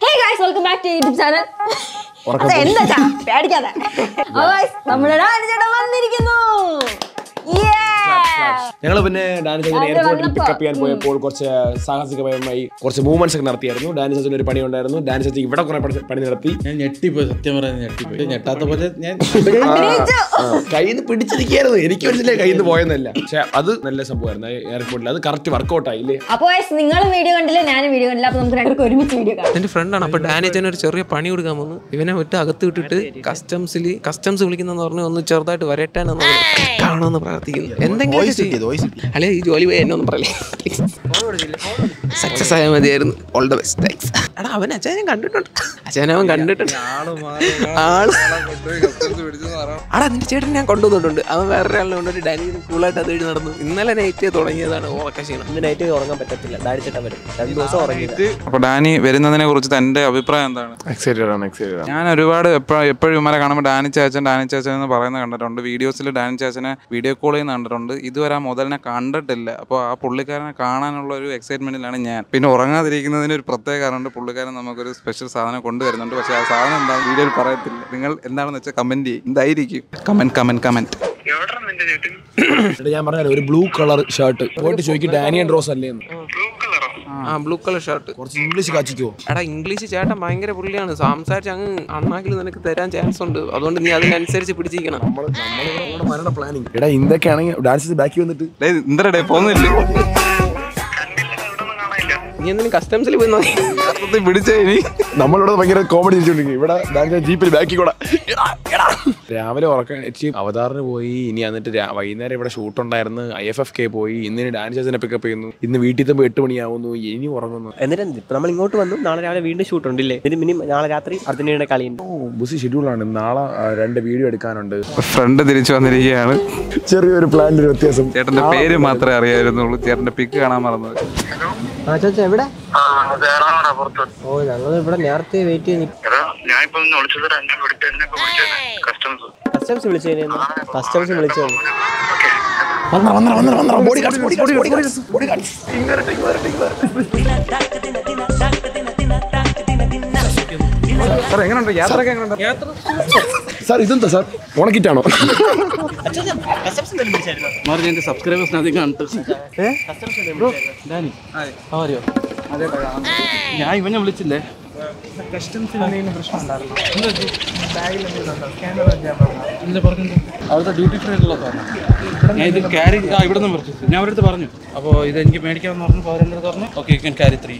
Hey guys welcome back to YouTube channel ഉറക്കം അത് എന്താ ചാ പേടിക്കാതെ അപ്പോൾ guys, നമ്മുടെ ഡാനി ചേട്ടൻ വന്നിരിക്കുന്നു Yeah! ഞങ്ങൾ പിന്നെ ഡാനി ചാച്ചൻ ഡാനി എയർപോർട്ടിൽ വന്നപ്പോ, പിക്കപ്പ് ചെയ്യാൻ പോയപ്പോൾ കുറച്ച് സാഹസികപരമായി കുറച്ച് മൂവ്മെന്റ്സ് ഒക്കെ നടത്തിയായിരുന്നു ഡാനി ചാച്ചൻ ഒരു പണി ഉണ്ടായിരുന്നു ഡാനി ചാച്ചൻ ഇവിടെ കുറെ പണി- പണി നടത്തി ഞാൻ ഞെട്ടിപ്പോയി സത്യം പറയാൻ ഞെട്ടിപ്പോയി ഞെട്ടാത്ത പോലെ ഞാൻ അഭിനയിച്ചു. കയ്യിൽ നിന്ന് പിടിച്ചിരിക്കായിരുന്നു എനിക്ക് മനസ്സിലായി കയ്യിൽ നിന്ന് പോയെന്നല്ല പക്ഷെ അത് നല്ല സംഭവമായിരുന്നു എയർപോർട്ടിൽ അത് കറക്റ്റ് വർക്കൗട്ട് ആയില്ലേ അപ്പോൾ guys, നിങ്ങളും വീഡിയോ കണ്ടില്ല ഞാനും വീഡിയോ കണ്ടില്ല അപ്പൊ നമുക്ക് രണ്ടുപേർക്ക് ഒരുമിച്ച് വീഡിയോ കാണാം എന്റെ ഫ്രണ്ടാണ് അപ്പൊ ഡാനേജൻ ഒരു ചെറിയ പണി കൊടുക്കാൻ വന്നു ഇവനെ വിട്ട് അകത്ത് വിട്ടിട്ട് കസ്റ്റംസിൽ കസ്റ്റംസ് വിളിക്കുന്ന പറഞ്ഞ് ഒന്ന് ചെറുതായിട്ട് വരട്ടാണെന്ന് കാണുമെന്ന് പ്രാർത്ഥിക്കുന്നു എന്തെങ്കിലും അല്ലെ ഈ ജോലി പോയി എന്നെ ഒന്നും പറയല്ലേ സക്സസ് ആയാൽ മതിയായിരുന്നു ഓൾ ദ ബെസ്റ്റ് താങ്ക്സ് എടാ അവൻ അച്ഛനെ കണ്ടിട്ടുണ്ട് അച്ഛനെ അവൻ കണ്ടിട്ടുണ്ട് ആള് ആടാ നിന്റെ ചേട്ടൻ ഞാൻ കൊണ്ടുവന്നിട്ടുണ്ട് അവൻ വേറൊരാളിനെ കൊണ്ടുപോയി ഡാനി കൂളായിട്ട് അത് എഴുതി നടന്നു ഇന്നലെ നൈറ്റ് തുടങ്ങിയതാണ് ഉറക്കക്ഷീണം ഇന്ന് നൈറ്റ് ഉറങ്ങാൻ പറ്റത്തില്ല ഡാഡിച്ചിട്ടാ വരും രണ്ടു ദിവസം ഉറങ്ങിയില്ല അപ്പൊ ഡാനി വരുന്നതിനെ കുറിച്ച് എന്റെ അഭിപ്രായം എന്താണ് എക്സൈറ്റഡ് ആണ് എക്സൈറ്റഡ് ആണ് ഞാൻ ഒരുപാട് എപ്പോഴും എപ്പോഴും ഇവരെ കാണുമ്പോൾ ഡാനി ചാച്ചൻ ഡാനി ചാച്ചൻ എന്ന് പറയുന്നത് കണ്ടിട്ടുണ്ട് വീഡിയോസിൽ ഡാനി ചാച്ചനെ വീഡിയോ കോൾ ചെയ്യുന്ന കണ്ടിട്ടുണ്ട് ഇതുവരെ ആ മുതലിനെ കണ്ടിട്ടില്ല അപ്പോൾ ആ പുള്ളിക്കാരനെ കാണാനുള്ള ഒരു എക്സൈറ്റ്മെന്റിലാണ് ഞാൻ പിന്നെ ഉറങ്ങാതിരിക്കുന്നതിന് ഒരു പ്രത്യേക കാരണമുണ്ട് പുള്ളിക്കാരൻ നമുക്കൊരു സ്പെഷ്യൽ സാധനം കൊണ്ടുവരുന്നുണ്ട് പക്ഷേ ആ സാധനം എന്താ വീഡിയോയിൽ പറയത്തില്ല നിങ്ങൾ എന്താണെന്ന് വെച്ചാൽ കമന്റ് ചെയ്യും എന്തായിരിക്കും കമന്റ് കമന്റ് കമന്റ് എന്നിട്ട് ഞാൻ പറഞ്ഞാൽ ഒരു ബ്ലൂ കളർ ഷർട്ട് പോയിട്ട് ചോദിക്കും ഡാനിയൻ റോസ് അല്ലേ എന്ന് ആ ബ്ലൂ കളർ ഷർട്ട് കുറച്ച് ഇംഗ്ലീഷ് കാച്ചിക്കോ എടാ ഇംഗ്ലീഷ് ചേട്ടൻ ഭയങ്കര പുള്ളിയാണ് സംസാരിച്ച് അങ്ങ് അണ്ണാക്കിൽ നിനക്ക് തരാൻ ചാൻസ് ഉണ്ട് അതുകൊണ്ട് നീ അതിനനുസരിച്ച് പിടിച്ചിരിക്കണം നമ്മൾ നമ്മളിവിടെ മരണ പ്ലാനിങ് എടാ ഇന്തൊക്കെ ആണെങ്കിൽ ഡാൻസ് ബാക്കി വന്നിട്ട് എന്തരടേ പോകുന്നില്ലേ നീ എന്തിനും കസ്റ്റംസിൽ പോയി നോക്കി യഥാർത്ഥത്തിൽ പിടിച്ചേ ഇനി നമ്മളിവിടെ ഭയങ്കര കോമഡി ഇരിച്ചോണ്ടിരിക്കും ഇവിടെ ഡാൻസ് ജീപ്പിൽ ബാക്കി കൂടെ എടാ, എടാ. രാവിലെ ഉറക്കം എച്ച് അവതാറിന് പോയി ഇനി എന്നിട്ട് രാ- വൈകുന്നേരം ഇവിടെ ഷൂട്ട് ഉണ്ടായിരുന്നു ഐ എഫ് എഫ് കെ പോയി ഇന്നിന് ഡാൻസ് ചേച്ചനെ പിക്കപ്പ് ചെയ്യുന്നു ഇന്ന് വീട്ടിൽ എത്തുമ്പോൾ എട്ട് മണിയാവുന്നു ഇനി ഉറങ്ങുന്നു എന്നിട്ട് എന്ത്? ഇപ്പൊ നമ്മൾ ഇങ്ങോട്ട് വന്നു നാളെ രാവിലെ വീണ്ടും ഷൂട്ട് ഉണ്ടല്ലേ ഇതിന് മിനി നാളെ രാത്രി അർജന്റീനയുടെ കളിയുണ്ട് ഓ ബുസി ഷെഡ്യൂളാണ് നാളെ ആ, രണ്ട് വീഡിയോ എടുക്കാനുണ്ട് ഫ്രണ്ട് തിരിച്ചു വന്നിരിക്കുകയാണ് ചെറിയൊരു പ്ലാനിന്റെ ഒരു വ്യത്യാസം ചേട്ടന്റെ പേര് മാത്രമേ അറിയായിരുന്നുള്ളൂ ചേട്ടന്റെ പിക്ക് കാണാൻ മറന്നത് ആ ചോദിച്ചാ എവിടെ ഓ ഞങ്ങൾ ഇവിടെ നേരത്തെ വെയിറ്റ് ചെയ്ത് ഞാനിപ്പോ ഒന്ന് വിളിച്ചത് എന്നെ വിളിച്ചത് എന്നെ വിളിച്ചത് കസ്റ്റംസ് കസ്റ്റംസ് വിളിച്ചു കസ്റ്റംസ് വിളിച്ചു വന്നറ വന്നറ വന്നറ വന്നറ bodyguards bodyguards bodyguards bodyguards sir എങ്ങനെയുണ്ട് യാത്രയൊക്കെ എങ്ങനെയുണ്ട് സാർ ഇതെന്താ സാർ ഓണക്കിറ്റാണോ മാറി എന്റെ സബ്സ്ക്രൈബേഴ്സിന് അധികം കണ്ടിട്ട് ഡാനി ആരെയോ ഞാൻ ഇവനെ വിളിച്ചില്ലേ ഇല്ല പറഞ്ഞു അവിടുത്തെ ഡ്യൂട്ടി ഫ്രീ ഉള്ള സാധനം ഞാൻ ഇത് ക്യാരി ആ ഇവിടെ നിന്ന് പർച്ചേസ് ഞാൻ അവരടുത്ത് പറഞ്ഞു അപ്പോൾ ഇത് എനിക്ക് മേടിക്കാമെന്ന് പറഞ്ഞു അപ്പോൾ അവരുടെ അടുത്ത് പറഞ്ഞു okay you can carry three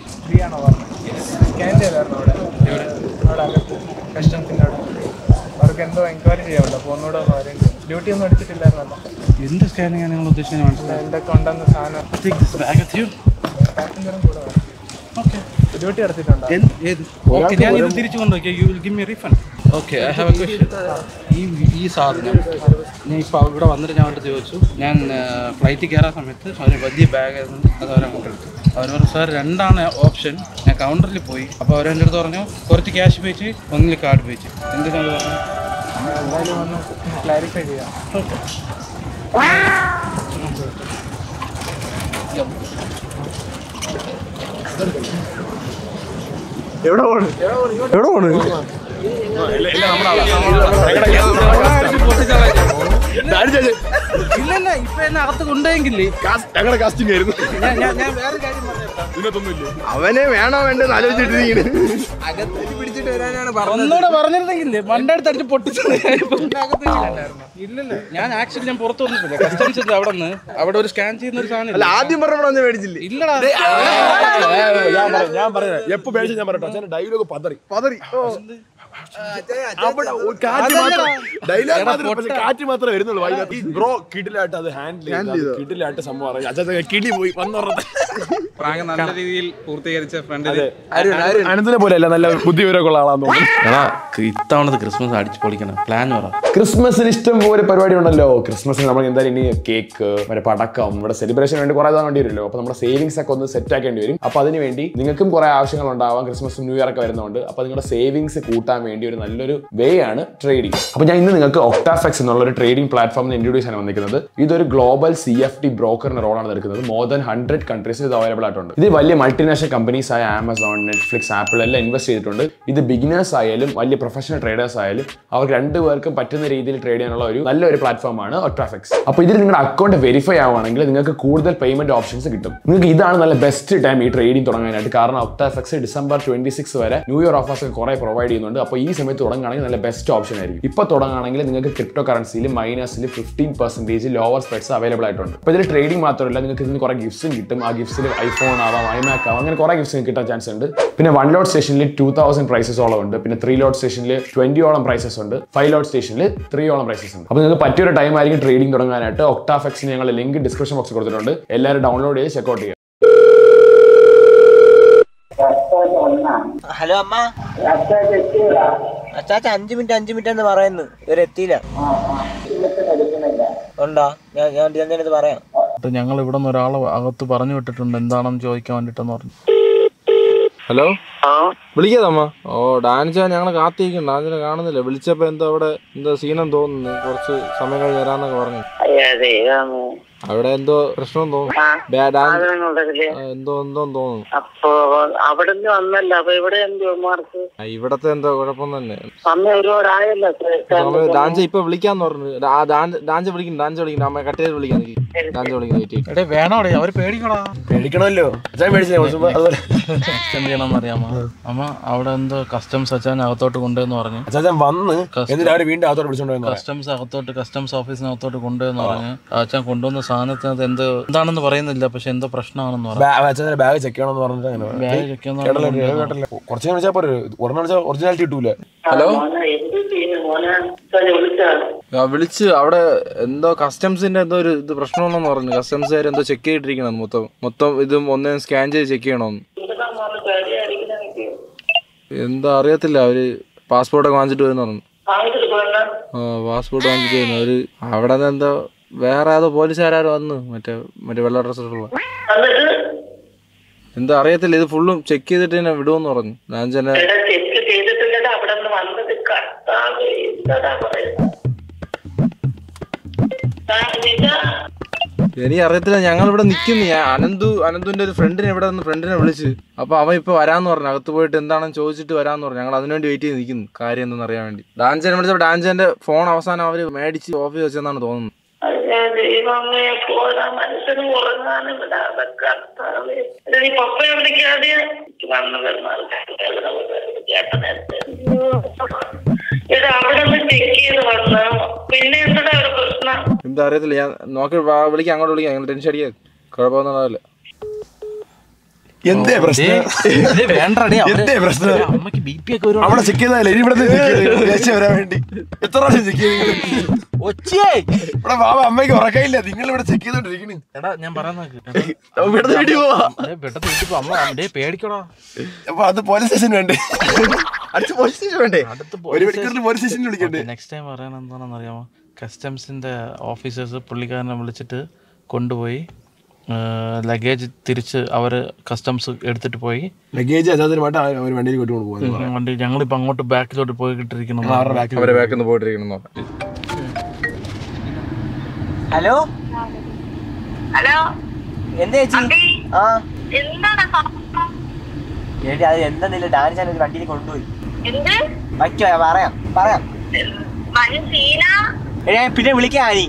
അവർക്ക് എന്തോ എൻക്വയറി ചെയ്യാമല്ലോ അപ്പോൾ ഒന്നുകൂടെ ഒന്ന് വരേണ്ടി ഡ്യൂട്ടി ഒന്നും എടുത്തിട്ടില്ലായിരുന്നല്ലോ എന്ത് സ്കാനിങ് ആണ് നിങ്ങൾ ഉദ്ദേശിക്കുന്നത് മനസ്സിലായി എന്തൊക്കെ ഉണ്ടെന്ന് സാധനം Take this bag with you. പാസഞ്ചറും കൂടെ ഓക്കെ ഡ്യൂട്ടി എടുത്തിട്ടുണ്ടോ എന്ത് ഏത് ഓക്കെ ഞാൻ ഇത് തിരിച്ചു കൊണ്ടുപോയി you will give me refund okay I have a question ഈ ഈ സാധനം ഞാൻ ഇപ്പോൾ ഇവിടെ വന്നിട്ട് ഞാൻ അവരുടെ ചോദിച്ചു ഞാൻ ഫ്ലൈറ്റിൽ കയറാൻ സമയത്ത് അവർ വലിയ ബാഗ് ആയിരുന്നു അത് അവർ അങ്ങോട്ട് എടുത്തു അവർ പറഞ്ഞു സാർ രണ്ടാണ് ഓപ്ഷൻ ഞാൻ കൗണ്ടറിൽ പോയി അപ്പോൾ അവർ എൻ്റെ അടുത്ത് പറഞ്ഞു കുറച്ച് ക്യാഷ് വെച്ച് ഒന്നിൽ കാർഡ് വെച്ച് എന്തിനാണ് പറഞ്ഞു എന്തായാലും ഒന്ന് ക്ലാരിഫൈ ചെയ്യാം എവിടെ പോണ് എവിടെ പോണ് ഇല്ലല്ല ഇപ്പൊ എന്നെ അകത്ത് കൊണ്ടുപോയെങ്കിലേ ഞങ്ങളുടെ കാസ്റ്റിംഗ് ആയിരുന്നു ഞാൻ ഞാൻ ഞാൻ വേറെ കാര്യം പറഞ്ഞേക്കാം ഇതിനകത്തൊന്നുമില്ലേ അവനെ വേണോ വേണ്ടെന്ന് ആലോചിച്ചിട്ട് ഒന്നുകൂടെ പറഞ്ഞിരുന്നെങ്കിലേ മണ്ടടുത്ത് അടിച്ച് പൊട്ടിച്ചത് ഇല്ലല്ല ഞാൻ ആക്ച്വലി ഞാൻ പുറത്തു വന്നിട്ടില്ല കസ്റ്റംസ് അവിടെ നിന്ന് അവിടെ ഒരു സ്കാൻ ചെയ്യുന്ന ഒരു സാധനം ഇല്ലേ? ആദ്യം പറഞ്ഞ മേടിച്ചില്ലേ ഇല്ലടാ ഞാൻ പറയാം ഞാൻ പറയാം എപ്പോ മേടിച്ച ഞാൻ പറയട്ടെ അച്ഛൻ ഡയലോഗ് പതറി പതറി അവിടെ ഒരു കാറ്റ് മാത്രം ഡയലോഗ് മാത്രം പക്ഷേ കാറ്റ് മാത്രമേ വരുന്നുള്ളൂ വൈകുന്നേരം ഈ ബ്രോ കിടിലായിട്ട് അത് ഹാൻഡിൽ ചെയ്തു കിടിലായിട്ട് സംഭവം അറിയാം അച്ഛൻ കിടി പോയി വന്നു പ്രാങ്ക് നല്ല രീതിയിൽ പൂർത്തീകരിച്ച ഫ്രണ്ടിൽ അനന്തിനെ പോലെ അല്ല നല്ല ബുദ്ധിവിവരമൊക്കെ ഉള്ള ആളാന്ന് തോന്നുന്നു എടാ ഇത്തവണത്തെ ക്രിസ്മസ് അടിച്ചു പൊളിക്കണം പ്ലാൻ പറ ക്രിസ്മസിന് ഇഷ്ടം പോലെ പരിപാടി ഉണ്ടല്ലോ ക്രിസ്മസിന് നമ്മൾ എന്തായാലും ഇനി കേക്ക് മറ്റേ പടക്കം ഇവിടെ സെലിബ്രേഷൻ വേണ്ടി കുറെ വേണ്ടി വരുമല്ലോ അപ്പൊ നമ്മുടെ സേവിങ്സ് ഒക്കെ ഒന്ന് സെറ്റ് ആക്കേണ്ടി വരും അപ്പൊ അതിന് വേണ്ടി നിങ്ങൾക്കും കുറെ ആവശ്യങ്ങൾ ഉണ്ടാവാം ക്രിസ്മസ് ന്യൂ ഇയർ ഒക്കെ വരുന്നതുകൊണ്ട് അപ്പൊ നിങ്ങളുടെ സേവിങ്സ് കൂട്ടാൻ വേണ്ടി ഒരു നല്ലൊരു വേ ആണ് ട്രേഡിംഗ് അപ്പോൾ ഞാൻ ഇന്ന് നിങ്ങൾക്ക് ഒക്ടാഫെക്സ് എന്നുള്ള ഒരു ട്രേഡിംഗ് പ്ലാറ്റ്ഫോം ഇൻട്രൊഡ്യൂസ് ചെയ്യാൻ വന്നിരിക്കുന്നത് ഇതൊരു ഗ്ലോബൽ സി എഫ് ടി ബ്രോക്കറിന്റെ റോളാണ് എടുക്കുന്നത് മോർ ദാൻ ഹൺഡ്രഡ് കൺട്രീസിൽ ഇത് അവൈലബിൾ ആയിട്ടുണ്ട് ഇത് വലിയ മൾട്ടിനാഷണൽ കമ്പനീസ് ആയ ആമസോൺ നെറ്റ്ഫ്ലിക്സ് ആപ്പിൾ എല്ലാം ഇൻവെസ്റ്റ് ചെയ്തിട്ടുണ്ട് ഇത് ബിഗിനേഴ്സ് ആയാലും വലിയ പ്രൊഫഷണൽ ട്രേഡേഴ്സ് ആയാലും അവർക്ക് രണ്ടുപേർക്കും പറ്റുന്ന രീതിയിൽ ട്രേഡ് ചെയ്യാനുള്ള ഒരു നല്ലൊരു പ്ലാറ്റ്ഫോമാണ് ഒട്രാഫിക്സ് അപ്പോൾ ഇതിൽ നിങ്ങളുടെ അക്കൗണ്ട് വെരിഫൈ ആവുകയാണെങ്കിൽ നിങ്ങൾക്ക് കൂടുതൽ പേയ്മെന്റ് ഓപ്ഷൻസ് കിട്ടും നിങ്ങൾക്ക് ഇതാണ് നല്ല ബെസ്റ്റ് ടൈം ഈ ട്രേഡിംഗ് തുടങ്ങാനായിട്ട് കാരണം ഒക്ടാഫെക്സ് ഡിസംബർ ട്വന്റി സിക്സ് വരെ ന്യൂ ഇയർ ഓഫേഴ്സ് ഒക്കെ കുറെ പ്രൊവൈഡ് ചെയ്യുന്നുണ്ട് അപ്പോൾ ഈ സമയത്ത് തുടങ്ങുകയാണെങ്കിൽ നല്ല ബെസ്റ്റ് ഓപ്ഷൻ ആയിരിക്കും ഇപ്പോൾ തുടങ്ങുകയാണെങ്കിൽ നിങ്ങൾക്ക് ക്രിപ്റ്റോ കറൻസിയിൽ മൈനസിൽ fifteen percentage lower spreads available ആയിട്ടുണ്ട് അപ്പോൾ ഇതിൽ ട്രേഡിംഗ് മാത്രമല്ല നിങ്ങൾക്ക് ഇതിന് കുറെ ഗിഫ്റ്റ്സും കിട്ടും ആ ഗിഫ്റ്റ്സിൽ ഐഫോൺ ആവാം ഐമാക്ക് ആവാം അങ്ങനെ കുറെ ഗിഫ്റ്റ്സ് കിട്ടാൻ ചാൻസ് ഉണ്ട് പിന്നെ വൺ ലോഡ് സ്റ്റേഷനിൽ ടൂ തൗസൻഡ് പ്രൈസസോളം ഉണ്ട് പിന്നെ ത്രീ ലോഡ് സ്റ്റേഷനിൽ ട്വന്റിയോളം പ്രൈസസ് ഉണ്ട് ഫൈവ് ലോഡ് സ്റ്റേഷനിൽ ത്രീയോളം പ്രൈസസ് ഉണ്ട് അപ്പോൾ നിങ്ങൾക്ക് പറ്റിയൊരു ടൈം ആയിരിക്കും ട്രേഡിംഗ് തുടങ്ങാനായിട്ട് ഒക്ടാഫെക്സിന് ഞങ്ങൾ ലിങ്ക് ഡിസ്ക്രിപ്ഷൻ ബോക്സ് കൊടുത്തിട്ടുണ്ട് എല്ലാവരും ഡൗൺലോഡ് ചെയ്ത് ചെക്കൗട്ട് ചെയ്യുക ഹലോ അമ്മ അച്ചാച്ച അഞ്ചു മിനിറ്റ് അഞ്ചു മിനിറ്റ് എന്ന് പറയുന്നു ഇവര് എത്തിയില്ല ഉണ്ടോ ഞാൻ ഞാൻ ഡിസൈൻ ഇത് പറയാം ഞങ്ങൾ ഇവിടെ നിന്ന് ഒരാളെ അകത്ത് പറഞ്ഞു വിട്ടിട്ടുണ്ട് എന്താണെന്ന് ചോദിക്കാൻ വേണ്ടിട്ടെന്ന് പറഞ്ഞു ഹലോ വിളിക്കാതമ്മ ഓ ഡാൻസ് ഞങ്ങൾ കാത്തിരിക്കുന്നു ഡാൻസിനെ കാണുന്നില്ല വിളിച്ചപ്പോ എന്തോ അവിടെ എന്തോ സീനം തോന്നുന്നു കുറച്ച് സമയം കഴിഞ്ഞ് വരാന്നൊക്കെ പറഞ്ഞു അവിടെ എന്തോ പ്രശ്നം തോന്നുന്നു ബേ- ഡാൻസ് ആ, എന്തോ എന്തോ തോന്നുന്നു അപ്പൊ അവിടുന്ന് വന്നല്ല അപ്പൊ ഇവിടെ എന്തോ മാർക്ക് ആ, ഇവിടത്തെ എന്തോ കുഴപ്പം തന്നെ സമയം ഒരുപാടായല്ലോ സമയം ഡാൻസ് ഇപ്പൊ വിളിക്കാന്ന് പറഞ്ഞു ഡാ- ഡാൻ- ഡാൻസ് വിളിക്കുന്നു ഡാൻസ് വിളിക്കുന്നു അമ്മ കട്ട് ചെയ്ത് വിളിക്കാൻ ഡാൻസ് വിളിക്കാൻ വെയിറ്റ് വേണോടെ അവര് പേടിക്കണോ പേടിക്കണമല്ലോ അച്ഛൻ മേടിച്ചില്ലേ കുറച്ച് മുമ്പ്? അതുപോലെ എന്ത് ചെയ്യണമെന്ന് അറിയാമോ അമ്മ അവിടെ എന്തോ കസ്റ്റംസ് അച്ഛൻ അകത്തോട്ട് കൊണ്ടുവന്ന് പറഞ്ഞു അച്ഛൻ വന്ന് എന്നിട്ട് അവര് വീണ്ടും അകത്തോട്ട് വിളിച്ചോണ്ട് കസ്റ്റംസ് അകത്തോട്ട് കസ്റ്റംസ് ഓഫീസിനകത്തോട്ട് കൊണ്ടുവന്ന് പറഞ്ഞു അച്ഛൻ കൊണ്ടുവന്ന സാധനത്തിനകത്ത് എന്തോ എന്താണെന്ന് പറയുന്നില്ല പക്ഷെ എന്തോ പ്രശ്നമാണെന്ന് പറഞ്ഞു അച്ഛൻ്റെ ബാഗ് ചെക്ക് ചെയ്യണമെന്ന് പറഞ്ഞിട്ട് അങ്ങനെ പറഞ്ഞു. ബാഗ് check ചെയ്യാന്ന് കേട്ടല്ലോ, പറഞ്ഞു. കേട്ടോ, കേട്ടല്ലോ. കുറച്ച് വിളിച്ചാൽ പോരെ ഒരെണ്ണം വിളിച്ചാൽ ഒറിജിനാലിറ്റി കിട്ടൂല ഹലോ എന്ത് ചെയ്യുന്നു മോനെ വിളിച്ചാ ആ, വിളിച്ച് അവിടെ എന്തോ കസ്റ്റംസിന്റെ എന്തോ ഒരു ഇത് പ്രശ്നമുണ്ടെന്ന് പറഞ്ഞു കസ്റ്റംസുകാർ എന്തോ ചെക്ക് ചെയ്തിരിക്കണം മൊത്തം മൊത്തം ഇതും ഒന്നേ സ്കാൻ ചെയ്ത് ചെക്ക് ചെയ്യണമെന്ന് എന്താ അറിയത്തില്ല അവര് പാസ്പോർട്ടൊക്കെ വാങ്ങിച്ചിട്ട് വരുന്ന പറഞ്ഞു വാങ്ങിച്ചിട്ട് പോയെന്നാ ആ പാസ്പോർട്ട് വാങ്ങിച്ചിട്ട് വരുന്നു അവര് അവിടെ നിന്ന് എന്തോ വേറെ ഏതോ പോലീസുകാരോ വന്നു മറ്റേ മറ്റേ വെള്ള ഡ്രസ്സുള്ള എന്നിട്ട് എന്താ അറിയത്തില്ല ഇത് ഫുള്ളും ചെക്ക് ചെയ്തിട്ട് തന്നെ വിടുമെന്ന് പറഞ്ഞു ഞാൻ ചെന്നെ ഇവിടെ ചെക്ക് ചെയ്തിട്ടില്ലടാ അവിടെ നിന്ന് വന്നത് കർത്താവ് എന്താടാ പറയുന്നത് ആ, ഇതാ, എനിക്ക് അറിയത്തില്ല ഞങ്ങൾ ഇവിടെ നിൽക്കുന്നു ഞാൻ അനന്തു അനന്തുവിന്റെ ഒരു ഫ്രണ്ടിനെ ഇവിടെ നിന്ന് ഫ്രണ്ടിനെ വിളിച്ച് അപ്പൊ അവൻ ഇപ്പൊ വരാന്ന് പറഞ്ഞു അകത്ത് പോയിട്ട് എന്താണെന്ന് ചോദിച്ചിട്ട് വരാന്ന് പറഞ്ഞു ഞങ്ങൾ അതിനുവേണ്ടി വെയിറ്റ് ചെയ്ത് നിൽക്കുന്നു കാര്യം എന്തെന്ന് അറിയാൻ വേണ്ടി ഡാൻസിനെ വിളിച്ചപ്പോൾ ഡാൻസിന്റെ ഫോൺ അവസാനം അവര് മേടിച്ച് ഓഫീസ് വെച്ചെന്നാണ് തോന്നുന്നത് അയ്യോ, ദൈവമേ പോരാ മനുഷ്യന് ഉറങ്ങാനും വിടാതെ കർത്താവേ എടാ, നീ പപ്പയെ വിളിക്കാതെ എനിക്ക് വന്നു വരുന്നാൽ ചേട്ടനെ ഇത് അവിടെ നിന്ന് ചെക്ക് ചെയ്ത് വന്നു പിന്നെ എന്താ ഒരു പ്രശ്നം എന്താ അറിയത്തില്ല ഞാൻ നോക്കി വാ- വിളിക്കാം അങ്ങോട്ട് വിളിക്കാം ഞങ്ങൾ ടെൻഷൻ അടിക്കാൻ കുഴപ്പമൊന്നും ഉണ്ടാവില്ല എന്തേ പ്രശ്നം എന്തേ പ്രശ്നം അമ്മക്ക് ബി പി ഒക്കെ അവിടെ ചെക്ക് ചെയ്താലേ ഇനി ഇവിടെ ദേശം വരാൻ വേണ്ടി എത്ര പ്രാവശ്യം ചെക്ക് ചെയ്ത് ഇവിടെ ബാബ അമ്മയ്ക്ക് ഉറക്കയില്ല നിങ്ങൾ ഇവിടെ ചെക്ക് ചെയ്തോണ്ടിരിക്കണ് എടാ ഞാൻ പറയുന്നത് ഇവിടുന്ന് വീട്ടിൽ പോവാ പെട്ടെന്ന് വീട്ടിൽ പോ. അമ്മ ഡേ പേടിക്കടാ അപ്പൊ അത് പോലീസ് സ്റ്റേഷൻ വേണ്ടേ അടുത്ത പോലീസ് സ്റ്റേഷൻ വേണ്ടേ അടുത്ത് ഒരു മണിക്കൂറിൽ പോലീസ് സ്റ്റേഷനിൽ വിളിക്കണ്ടേ നെക്സ്റ്റ് ടൈം പറയണത് എന്താണെന്ന് അറിയാമോ കസ്റ്റംസിന്റെ ഓഫീസേഴ്സ് പുള്ളിക്കാരനെ വിളിച്ചിട്ട് കൊണ്ടുപോയി ലഗേജ് തിരിച്ച് അവർ കസ്റ്റംസ് എടുത്തിട്ട് പോയി ലഗേജ് അതാതിനുമായിട്ട് അവർ വണ്ടിയിൽ കൊണ്ടുകൊണ്ട് പോകുന്നത് വണ്ടി ഞങ്ങളിപ്പോൾ അങ്ങോട്ട് ബാക്കിലോട്ട് പോയിട്ടിരിക്കണം അവരുടെ back ൽ അവരെ ബാക്കിൽ നിന്ന് പോയിട്ടിരിക്കണം ഹലോ ഹലോ എന്താ ചേച്ചി ആ എന്താണ് ചേച്ചി അത് എന്തെന്നില്ല ഡാൻസ് ഞാൻ ഒരു വണ്ടിയിൽ കൊണ്ടുപോയി എന്ത് വയ്ക്കോ ഞാൻ പറയാം പറയാം വൻ സീന എടാ, ഞാൻ പിന്നെ വിളിക്കാം നീ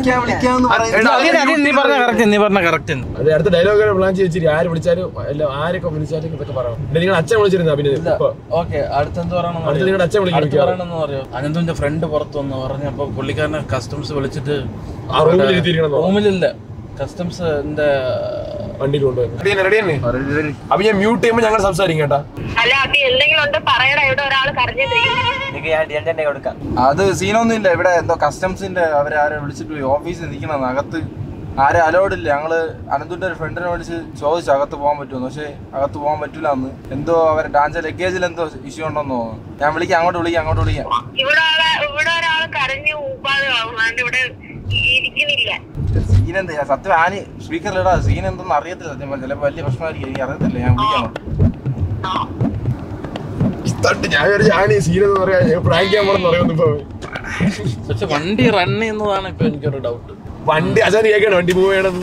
നീ പറഞ്ഞ കറക്റ്റ് നീ പറഞ്ഞ കറക്റ്റ് അത് അടുത്ത ഡയലോഗ് പ്ലാൻ ചെയ്തിട്ട് ആര് വിളിച്ചാലും എല്ലാം ആരൊക്കെ വിളിച്ചാലും ഇതൊക്കെ പറയണം പിന്നെ നിങ്ങൾ അച്ഛൻ വിളിച്ചിരുന്ന പിന്നെ ഇപ്പൊ ഓക്കെ അടുത്ത എന്ത് അടുത്ത നിങ്ങളുടെ അച്ഛൻ അടുത്ത് വിളിക്കും പറയണമെന്ന് പറയോ അനന്തുവിന്റെ ഫ്രണ്ട് പുറത്ത് വന്ന് പറഞ്ഞപ്പോ പുള്ളിക്കാരനെ കസ്റ്റംസ് വിളിച്ചിട്ട് ആ റൂമിൽ ഇരുത്തിയിരിക്കണം റൂമിലില്ല കസ്റ്റംസിന്റെ വണ്ടിയിൽ കൊണ്ടുപോയി റെഡി തന്നെ അപ്പൊ ഞാൻ മ്യൂട്ട് ചെയ്യുമ്പോൾ ഞങ്ങൾ സംസാരിക്കും കേട്ടാ അല്ല അപ്പൊ എന്തെങ്കിലും ഉണ്ട് പറയടാ ഇവിടെ ഒരാൾ കരഞ്ഞിട്ടിരിക്കുന്നു നിനക്ക് ഞാൻ ഡിസൈൻ കൊടുക്കാം അത് സീനൊന്നും ഇല്ല ഇവിടെ എന്തോ കസ്റ്റംസിന്റെ അവരാരെ വിളിച്ചിട്ട് പോയി ഓഫീസിൽ നിൽക്കണം അകത്ത് ആരെ അലോഡ് ഇല്ല ഞങ്ങള് അനന്തുന്റെ ഒരു ഫ്രണ്ടിനെ വിളിച്ച് ചോദിച്ചു അകത്ത് പോകാൻ പറ്റുമെന്ന് പക്ഷേ അകത്ത് പോകാൻ പറ്റൂല എന്ന് എന്തോ അവരെ ഡാൻസ് ലഗേജിൽ എന്തോ ഇഷ്യൂ ഉണ്ടെന്ന് തോന്നുന്നു ഞാൻ വിളിക്കാം അങ്ങോട്ട് വിളിക്കാം അങ്ങോട്ട് വിളിക്കാം ഇവിടെ ആളെ ഇവിടെ ഒരാൾ കരഞ്ഞു ഊപ്പാതെ അതുകൊണ്ട് ഇവിടെ ഇരിക്കുന്നില്ല സീൻ എന്താ സത്യം ആന് സ്പീക്കറിലിടാ സീൻ എന്തെന്ന് അറിയത്തില്ല സത്യം പറഞ്ഞാൽ ചിലപ്പോൾ വലിയ പ്രശ്നമായിരിക്കും എനിക്ക് അറിയത്തില്ല ഞാൻ വിളിക്കാം അങ്ങോട്ട്. തട്ടി ഞാൻ വിചാരിച്ചു ഞാൻ ഈ സീൻ എന്ന് പറയാ പ്രാങ്ക് ചെയ്യാൻ പോണെന്ന് പറയുന്നു ഇപ്പൊ പക്ഷെ വണ്ടി റൺ ചെയ്യുന്നതാണ് ഇപ്പൊ എനിക്കൊരു ഡൗട്ട് വണ്ടി അച്ഛൻ കേൾക്കണം വണ്ടി മൂവ് ചെയ്യണം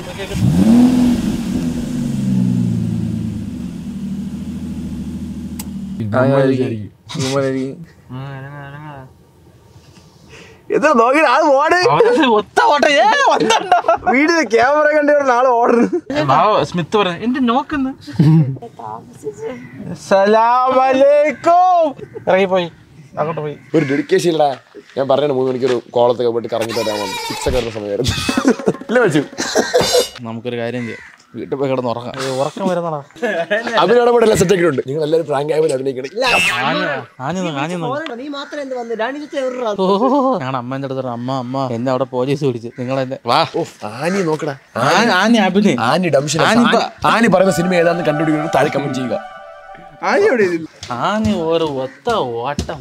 ഇത് നോക്കി ആൾ ഓട് ഒത്ത ഓട്ടം ഏ ഒത്തുണ്ടോ വീടിന് ക്യാമറ കണ്ടു ആള് ഓടുന്നു സ്മിത്ത് പറഞ്ഞു എന്റെ നോക്കുന്നു സലാമലൈക്കും ഇറങ്ങിപ്പോയി അങ്ങോട്ട് പോയി ഒരു ഡെഡിക്കേഷൻ ഇല്ലടാ ഞാൻ പറഞ്ഞ മൂന്ന് മണിക്കൂർ കോളത്തൊക്കെ പോയിട്ട് കറങ്ങി തരാൻ വന്നു സിക്സ് ഒക്കെ വരുന്ന സമയമായിരുന്നു ഇല്ല വെച്ചു നമുക്കൊരു കാര്യം ചെയ്യാം വീട്ടിൽ പോയി കിടന്ന് ഉറങ്ങാം ഏ, ഉറക്കം വരുന്നടാ അതിനിടപെടല സെറ്റ് ഒക്കെ ഉണ്ട് നിങ്ങൾ എല്ലാവരും പ്രാങ്ക് ആയപോലെ അഭിനയിക്കണം ആഞ്ഞു ആഞ്ഞു നീ മാത്രം എന്ത് വന്നു രാണി ചേച്ചി എവിടെടാ? ഞങ്ങളുടെ അമ്മേന്റെ അടുത്ത് പറഞ്ഞു, അമ്മ അമ്മ എന്നെ അവിടെ പോലീസ് പിടിച്ച് നിങ്ങൾ എന്നെ വാ ഓ ആനി നോക്കടാ ആഞ്ഞ അഭിനയം ആനി ഡംഷൻ ആനി ഇപ്പൊ- ആനി പറയുന്ന സിനിമ ഏതാന്ന് കണ്ടുപിടിക്കുന്നത് താഴെ കമന്റ് ചെയ്യുക ആഞ്ഞ ഒരു ഒത്ത ഓട്ടം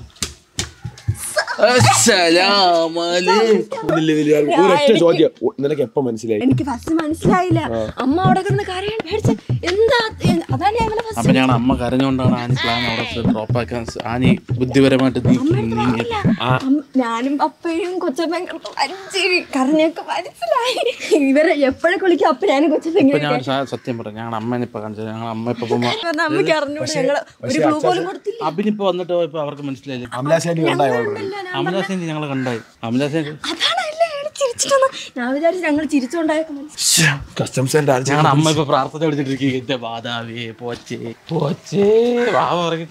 അസ്സലാമലൈക്കും. ഒരൊറ്റ ചോദ്യം ഓ, നിനക്ക് എപ്പോ മനസ്സിലായി എനിക്ക് ഫസ്റ്റ് മനസ്സിലായില്ല അമ്മ അവിടെ കിടന്ന് കരയാൻ പേടിച്ച് എന്താ എ- അതാണ് ഞങ്ങളെ അപ്പൊ ഫസ്റ്റ് ഞാൻ അമ്മ കരഞ്ഞുകൊണ്ടാണ് ആനി പ്ലാൻ അവിടെ ഡ്രോപ്പ് ആക്കാൻ സ- ആനി ബുദ്ധിപരമായിട്ട് നീക്കി നീങ്ങി ഞാനും അപ്പയും കൊച്ചമ്മയും അഞ്ചിരി കരഞ്ഞൊക്കെ മനസ്സിലായി ഇവരെ എപ്പോഴൊക്കെ വിളിക്കും അപ്പൊ ഞാനും ഇപ്പൊ കൊച്ചമ്മ ഞാൻ ഒരു സാ- സത്യം പറഞ്ഞു ഞങ്ങൾ അമ്മേനെ ഇപ്പൊ കാണിച്ചത് ഞങ്ങൾ അമ്മ ഇപ്പൊ പോകുമ്പോ അമ്മയ്ക്ക് അറിഞ്ഞൂടെ ഞങ്ങള് ഒരു ക്ലൂ പോലും കൊടുത്തില്ല അഭിനിപ്പോ വന്നിട്ട് ഇപ്പൊ അവർക്ക് മനസ്സിലായില്ലേ അമലാശാനി ഉണ്ടായി ഓൾറെഡി അമലാസേൻ ഞങ്ങൾ കണ്ടായി അമലാസേൻ അതാണ് അല്ലേ അയാള് ചിരിച്ചിട്ടൊന്ന് ഞാൻ വിചാരിച്ചു ഞങ്ങൾ ചിരിച്ചോണ്ടായൊക്കെ മനസ്സിലായി കസ്റ്റംസ് ഞങ്ങളുടെ അമ്മ ഇപ്പൊ പ്രാർത്ഥന വിളിച്ചിട്ടിരിക്കും എന്റെ മാതാവേ പോച്ചേ പോച്ചേ വാവ പറയും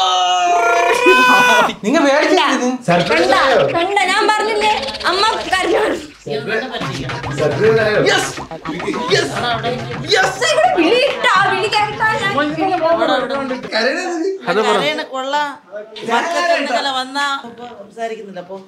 നിങ്ങൾ കണ്ട കണ്ട ഞാൻ പറഞ്ഞില്ലേ അമ്മ കരഞ്ഞു ഇവിടെ വിളിയിട്ടാ, വിളി കേട്ടാ ഞാൻ കരയണ കൊള്ളാം മക്കൾക്ക് എന്തെങ്കിലും വന്നാ സംസാരിക്കുന്നില്ല അപ്പൊ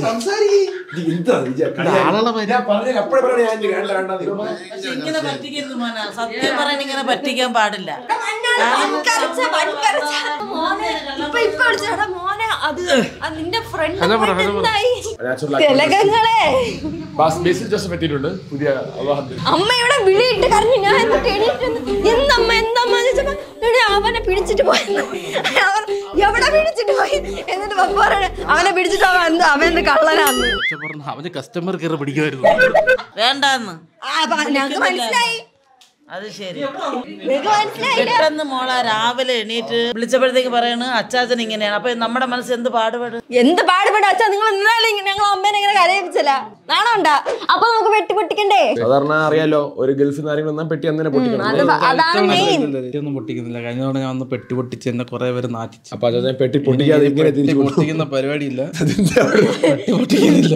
ഇങ്ങനെ പറ്റിക്കരുത് മോനെ സത്യം പറയാൻ ഇങ്ങനെ പറ്റിക്കാൻ പാടില്ല വൻകരച്ച, വൻകരച്ച. മോനെ, ഇപ്പൊ ഇപ്പൊ വിളിച്ചേടാ മോനെ അത് അത് നിന്റെ ഫ്രണ്ട് എന്തായി തിലകങ്ങളെ ബേസിൽ ജോസഫ് എത്തിയിട്ടുണ്ട് പുതിയ അവാഹത്തിൽ അമ്മ ഇവിടെ വിളിയിട്ട് കരഞ്ഞു ഞാൻ എന്നിട്ട് എണീറ്റ് നിന്ന്, എന്തമ്മ എന്തമ്മ എന്ന് ചോദിച്ചപ്പോ എടീ, അവനെ പിടിച്ചിട്ട് പോയി അവർ എവിടെ പിടിച്ചിട്ട് പോയി എന്നിട്ട് പപ്പ പറയണ അവനെ പിടിച്ചിട്ട് അവൻ എന്ത് അവൻ എന്ത് കള്ളനാന്ന് അവന് കസ്റ്റമർ കയറി പിടിക്കുമായിരുന്നു വേണ്ടാന്ന് ആ, അപ്പൊ ഞങ്ങക്ക് മനസ്സിലായി അത് ശരി നിങ്ങക്ക് മനസ്സിലായില്ല പെട്ടെന്ന് മോളെ രാവിലെ എണീറ്റ് വിളിച്ചപ്പോഴത്തേക്ക് പറയണ് അച്ചാച്ചൻ ഇങ്ങനെയാണ് അപ്പൊ നമ്മുടെ മനസ്സ് എന്ത് പാടുപെടും എന്ത് പാടുപെടാ അച്ഛാ നിങ്ങൾ ഇന്നലെ ഇങ്ങനെ ഞങ്ങൾ അമ്മേനെ ഇങ്ങനെ കരയിപ്പിച്ചല്ല നാണോണ്ടാ അപ്പൊ നമുക്ക് വെട്ടി പൊട്ടിക്കണ്ടേ സാധാരണ അറിയാലോ ഒരു ഗൾഫിൽ നിന്ന് ആരെങ്കിലും വന്നാൽ പെട്ടി അന്നേരം പൊട്ടിക്കണം അത് പ- അതാണ് മെയിൻ ഒന്നും പൊട്ടിക്കുന്നില്ല കഴിഞ്ഞ തവണ ഞാൻ ഒന്ന് പെട്ടി പൊട്ടിച്ച് എന്നെ കുറെ പേര് നാട്ടിച്ചു അപ്പൊ അത് പെട്ടി പൊട്ടിക്കാതെ ഇങ്ങനെ പെട്ടി തിരിച്ചു പൊട്ടിക്കുന്ന പരിപാടിയില്ല പെട്ടി പൊട്ടിക്കുന്നില്ല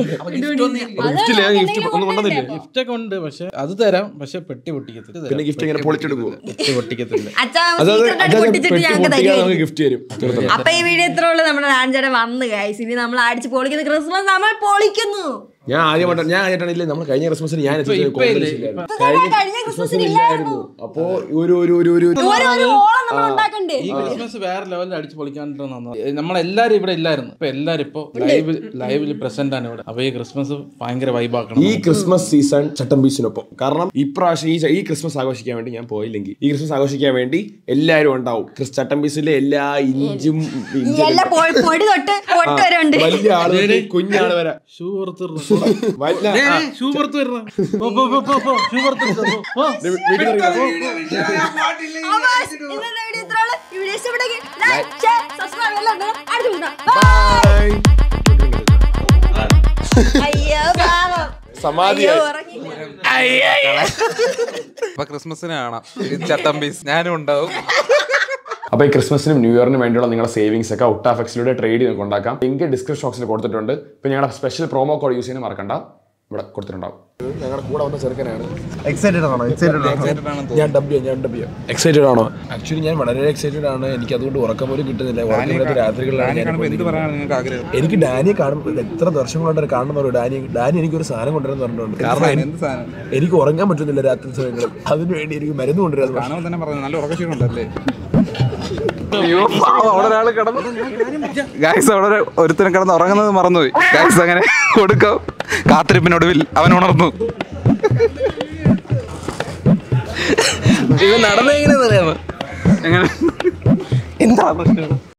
ഗിഫ്റ്റ് ഒന്നും കൊണ്ടുവന്നില്ലേ ഗിഫ്റ്റ് ഒക്കെ ഉണ്ട് പക്ഷെ അത് തരാം പക്ഷെ പെട്ടി പൊട്ടിക്കത്തില്ല പിന്നെ ഗിഫ്റ്റ് ഇങ്ങനെ പൊളിച്ചെടുക്കുമോ പെട്ടി പൊട്ടിക്കത്തില്ല അച്ഛാ അതായത് secret ആയിട്ട് അതായത് പൊട്ടിച്ചിട്ട് പെട്ടി ഞങ്ങൾക്ക് പൊട്ടിക്കാതെ തരുമായിരിക്കും നമുക്ക് ഗിഫ്റ്റ് തരും തീർത്തല്ലോ. അപ്പൊ ഈ വീഡിയോ ഇത്ര ഉള്ളു നമ്മുടെ രാഞ്ചേട്ടൻ വന്ന് ഗൈസ് ഇനി നമ്മൾ അടിച്ച് പൊളിക്കുന്ന ക്രിസ്മസ് നമ്മൾ പൊളിക്കുന്നു ഞാൻ ആദ്യമായിട്ട് ഞാൻ ആദ്യമായിട്ടാണ് നമ്മൾ കഴിഞ്ഞ ക്രിസ്മസിന് ഞാൻ എത്തിച്ചത് ഇപ്പൊ ഇല്ലേ? കോൺഗ്രസ് ഇല്ലായിരുന്നു. ഇപ്പൊ കഴിഞ്ഞ കഴിഞ്ഞ ക്രിസ്മസിന് ഇല്ലായിരുന്നു അപ്പോ ഒരു ഒരു ഒരു ഒരു ഒരു ഓരോ ഒരു ഓളം നമ്മൾ ഉണ്ടാക്കണ്ടേ ഈ ക്രിസ്മസ് വേറെ ലെവലിൽ അടിച്ച് പൊളിക്കാണ്ട് നമ്മളെല്ലാരും ഇവിടെ ഇല്ലായിരുന്നു ഇപ്പൊ എല്ലാരും ഇപ്പൊ ലൈവ് ലൈവിൽ പ്രസന്റ് ആണ് ഇവിടെ അപ്പൊ ഈ ക്രിസ്മസ് ഭയങ്കര വൈബാക്കണം ഈ ക്രിസ്മസ് സീസൺ ചട്ടമ്പീസിനൊപ്പം കാരണം ഇപ്രാവശ്യം ഈ ഈ ക്രിസ്മസ് ആഘോഷിക്കാൻ വേണ്ടി ഞാൻ പോയില്ലെങ്കിൽ ഈ ക്രിസ്മസ് ആഘോഷിക്കാൻ വേണ്ടി എല്ലാവരും ഉണ്ടാവും ക്രിസ് ചട്ടമ്പീസിലെ എല്ലാ ഇഞ്ചും ഈ ഇഞ്ചും എല്ലാ പൊ- പൊടി തൊട്ട് പൊട്ട് വരെ ഉണ്ട് വലിയ ആള് കുഞ്ഞാള് വരെ ഷൂ പുറത്ത് വല്ല- ആ, ഷൂ പുറത്ത് വരണം പോ, പോ, പോ, പോ, പോ. ഷൂ പുറത്ത് ഇട്ടോ, പോ, പോ. വീട്ടിൽ നിന്ന് ഇറങ്ങി. അപ്പൊ ഇന്നത്തെ വീഡിയോ ഇത്ര ഉള്ളു ഈ വീഡിയോ ഇഷ്ടപ്പെട്ടെങ്കിൽ ലൈക്ക് ഷെയർ സബ്സ്ക്രൈബ് എല്ലാം ഉണ്ടല്ലോ. അടുത്ത വീഡിയോ കാണാം. Bye. അയ്യോ പാവം സമാധിയായി. അയ്യോ, ഉറങ്ങി. അപ്പൊ ക്രിസ്മസിന് കാണാം ഈ ചട്ടമ്പീസ് ഞാനും ഉണ്ടാവും അപ്പൊ ഈ ക്രിസ്മസിനും ന്യൂ ഇയറിനും വേണ്ടിയുള്ള നിങ്ങളുടെ സേവിങ്സ് ഒക്കെ ഔട്ടാഫെക്സിലൂടെ ട്രേഡ് നിങ്ങൾക്ക് ഉണ്ടാക്കാം ലിങ്ക് ഡിസ്ക്രിപ്ഷൻ ബോക്സിൽ കൊടുത്തിട്ടുണ്ട് ഇപ്പൊ ഞങ്ങളുടെ സ്പെഷ്യൽ പ്രൊമോ കോഡ് യൂസ് ചെയ്യാൻ മറക്കണ്ട ഇവിടെ കൊടുത്തിട്ടുണ്ടാവും ഞങ്ങളുടെ കൂടെ വന്ന ചെറുക്കനാണ് എക്സൈറ്റഡ് ആണോ എക്സൈറ്റഡ് ആണോ ഞാൻ ഡബ് ചെയ്യാം ഞാൻ ഡബ് ചെയ്യാം എക്സൈറ്റഡ് ആണോ ആക്ച്വലി ഞാൻ വളരെ എക്സൈറ്റഡ് ആണ് എനിക്ക് അതുകൊണ്ട് ഉറക്കം പോലും കിട്ടുന്നില്ല ഉറക്കം വരാത്ത രാത്രികളിലാണ് ഞാൻ ഇപ്പോൾ എന്ത് പറയാനാണ് നിങ്ങൾക്ക് ആഗ്രഹം എനിക്ക് ഡാനിയെ കാണുമ്പോൾ എത്ര വർഷങ്ങളോട്ട് കാണുന്നവർ ഡാനി ഡാനി എനിക്കൊരു സാധനം കൊണ്ടുവരാൻ പറഞ്ഞിട്ടുണ്ട് കാരണം എന്ത് സാധനം എനിക്ക് ഉറങ്ങാൻ പറ്റുന്നില്ല രാത്രി സമയങ്ങളിൽ അതിനു വേണ്ടി എനിക്ക് മരുന്ന് കൊണ്ടുവരാൻ കാണുമ്പോൾ തന്നെ പറഞ്ഞു നല്ല ഉറക്കക്ഷീണം ഉണ്ടല്ലേ അവിടെ ഒരാൾ കിടന്നു ഗായ്സ് അവിടെ ഒരു- ഒരുത്തനും കിടന്ന് ഉറങ്ങുന്നത് മറന്നുപോയി ഗായ്സ് അങ്ങനെ കൊടുക്കാം കാത്തിരിപ്പിനൊടുവിൽ അവൻ ഉണർന്നു ഇവൻ നടന്നെങ്ങനെ അറിയാമോ എങ്ങനെ എന്താ പ്രശ്നം